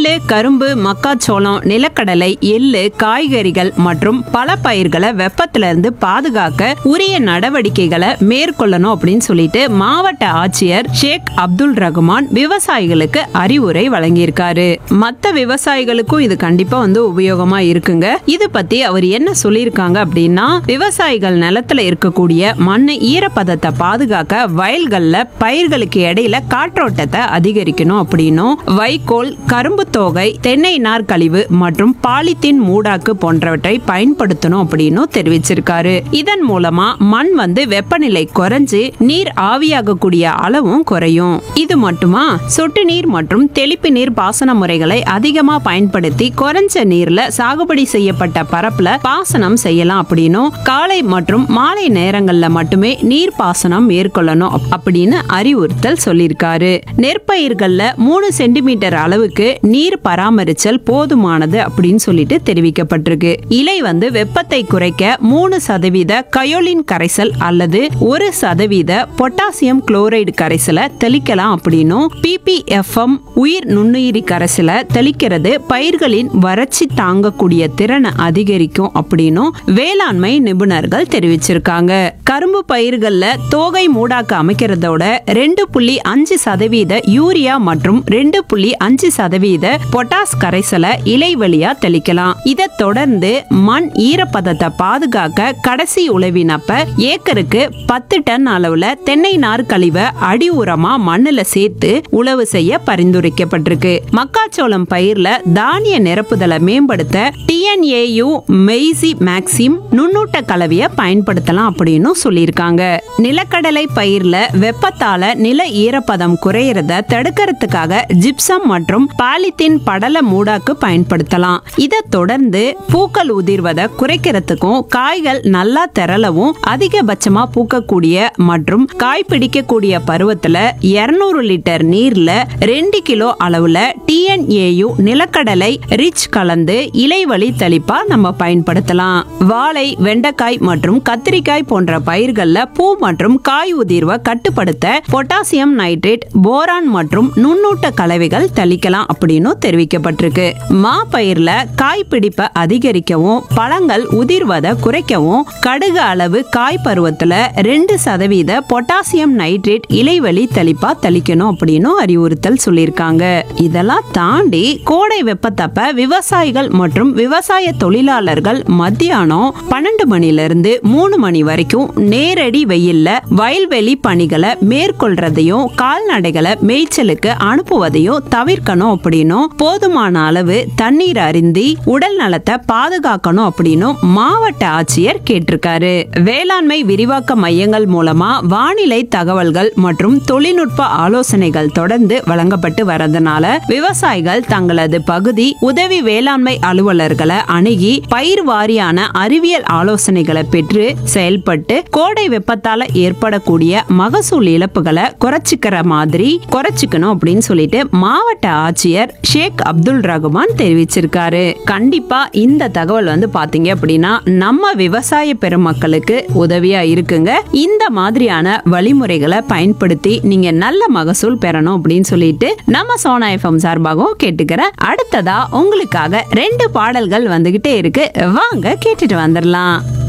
நெல்லு கரும்பு மக்காச்சோளம் நிலக்கடலை எள்ளு காய்கறிகள் மற்றும் பல பயிர்களை வெப்பத்துல இருந்து பாதுகாக்க உரிய நடவடிக்கைகளை மேற்கொள்ளணும் அப்படின்னு சொல்லிட்டு மாவட்ட ஆட்சியர் ஷேக் அப்துல் ரகுமான் விவசாயிகளுக்கு அறிவுரை வழங்கியிருக்காரு மத்த விவசாயிகளுக்கும் இது கண்டிப்பா வந்து உபயோகமா இருக்குங்க இது பத்தி அவர் என்ன சொல்லியிருக்காங்க அப்படின்னா விவசாயிகள் நிலத்துல இருக்கக்கூடிய மண் ஈரப்பதத்தை பாதுகாக்க வயல்கள்ல பயிர்களுக்கு இடையில காற்றோட்டத்தை அதிகரிக்கணும் அப்படின்னும் வைக்கோல் கரும்பு தோகை தென்னை நார் கழிவு மற்றும் பாலித்தீன் மூடாக்கு போன்றவற்றை பயன்படுத்தணும் அப்படின்னும் தெரிவிச்சிருக்காரு இதன் மூலமா மண் வந்து வெப்பநிலை குறைஞ்சு நீர் ஆவியாகக்கூடிய அளவும் குறையும் இது மட்டுமா சொட்டு நீர் மற்றும் தெளிப்பு நீர் பாசன முறைகளை அதிகமா பயன்படுத்தி குறைஞ்ச நீர்ல சாகுபடி செய்யப்பட்ட பரப்புல பாசனம் செய்யலாம் அப்படின்னும் காலை மற்றும் மாலை நேரங்கள்ல மட்டுமே நீர் பாசனம் மேற்கொள்ளணும் அப்- அப்படின்னு அறிவுறுத்தல் சொல்லியிருக்காரு நெற்பயிர்கள்ல மூணு சென்டிமீட்டர் அளவுக்கு நீர் பராமரிச்சல் போதுமானது அப்படின்னு சொல்லிட்டு தெரிவிக்கப்பட்டிருக்கு இலை வந்து வெப்பத்தை குறைக்க மூணு சதவீத கயோலின் கரைசல் அல்லது ஒரு சதவீத பொட்டாசியம் குளோரைடு கரைசலை தெளிக்கலாம் அப்படின்னும் பிபிஎஃப்எம் உயிர் நுண்ணுயிரி கரைசலை தெளிக்கிறது பயிர்களின் வறட்சி தாங்கக்கூடிய திறனை அதிகரிக்கும் அப்படின்னும் வேளாண்மை நிபுணர்கள் தெரிவிச்சிருக்காங்க கரும்பு பயிர்கள்ல தோகை மூடாக்கு அமைக்கிறதோட ரெண்டு புள்ளி அஞ்சு சதவீத யூரியா மற்றும் ரெண்டு புள்ளி அஞ்சு சதவீத பொட்டாஸ் கரைசலை இலை வழியா தெளிக்கலாம் இதை தொடர்ந்து மண் ஈரப்பதத்தை பாதுகாக்க கடைசி உழவினப்ப ஏக்கருக்கு பத்து டன் அளவுல தென்னை நார் கழிவை அடி உரமா மண்ணுல சேர்த்து உழவு செய்ய பரிந்துரைக்கப்பட்டிருக்கு மக்காச்சோளம் பயிர்ல தானிய நிரப்புதலை மேம்படுத்த டிஎன்ஏயு மெய்சி மேக்சிம் நுண்ணூட்ட கலவையை பயன்படுத்தலாம் அப்படின்னு சொல்லியிருக்காங்க நிலக்கடலை பயிர்ல வெப்பத்தால நில ஈரப்பதம் குறையறத தடுக்கிறதுக்காக ஜிப்சம் மற்றும் பாலித்தீன் படல மூடாக்கு பயன்படுத்தலாம் இதை தொடர்ந்து பூக்கள் உதிர்வதை குறைக்கிறதுக்கும் காய்கள் நல்லா திரளவும் அதிகபட்சமா பூக்கக்கூடிய மற்றும் காய் பிடிக்கக்கூடிய பருவத்துல 200 லிட்டர் நீர்ல ரெண்டு கிலோ அளவுல டிஎன்ஏயு நிலக்கடலை ரிச் கலந்து இலைவழி தெளிப்பா நம்ம பயன்படுத்தலாம் வாழை வெண்டைக்காய் மற்றும் கத்திரிக்காய் போன்ற பயிர்கள்ல பூ மற்றும் காய் உதிர்வை கட்டுப்படுத்த பொட்டாசியம் நைட்ரேட் போரான் மற்றும் நுண்ணூட்ட கலவைகள் தெளிக்கலாம் அப்படின்னு தெரிவிக்கப்பட்டிருக்கு மா பயிர்ல காய் பிடிப்பை அதிகரிக்கவும் பழங்கள் உதிர்வதை குறைக்கவும் கடுகு அளவு காய் பருவத்துல ரெண்டு சதவீத பொட்டாசியம் நைட்ரேட் இலைவழி தெளிப்பா தெளிக்கணும் அப்படின்னு அறிவுறுத்தல் சொல்லியிருக்காங்க இதெல்லாம் தாண்டி கோடை வெப்பத்தப்ப விவசாயிகள் மற்றும் விவசாய தொழிலாளர்கள் மத்தியானம் பன்னெண்டு மணில இருந்து மூணு மணி வரைக்கும் நேரடி வெயில்ல வயல்வெளி பணிகளை மேற்கொள்றதையும் கால்நடைகளை மேய்ச்சலுக்கு அனுப்புவதையும் தவிர்க்கணும் அப்படின்னும் போதுமான அளவு தண்ணீர் அருந்தி உடல் நலத்தை பாதுகாக்கணும் அப்படின்னும் மாவட்ட ஆட்சியர் கேட்டிருக்காரு வேளாண்மை விரிவாக்க மையங்கள் மூலமா வானிலை தகவல்கள் மற்றும் தொழில்நுட்ப ஆலோசனைகள் தொடர்ந்து வழங்கப்பட்டு வரதுனால விவசாயிகள் தங்களது பகுதி உதவி வேளாண்மை அலுவலர்களை அணுகி பயிர் வாரியான அறிவியல் ஆலோசனைகளை பெற்று செயல்பட்டு கோடை வெப்பத்தால ஏற்படக்கூடிய மகசூல் இழப்புகளை குறைச்சிக்கிற மாதிரி குறைச்சிக்கணும் அப்படின்னு சொல்லிட்டு மாவட்ட ஆட்சியர் ஷேக் அப்துல் ரகுமான் தெரிவிச்சிருக்காரு கண்டிப்பா இந்த தகவல் வந்து பாத்தீங்க அப்படின்னா நம்ம விவசாய பெருமக்களுக்கு உதவியா இருக்குங்க இந்த மாதிரியான வழிமுறைகளை பயன்படுத்தி நீங்க நல்ல மகசூல் பெறணும் அப்படின்னு சொல்லிட்டு நம்ம சோனா எஃப்எம் சார்பாகவும் கேட்டுக்கிறேன் அடுத்ததா உங்களுக்காக ரெண்டு பாடல்கள் வந்துகிட்டே இருக்கு வாங்க கேட்டுட்டு வந்துடலாம்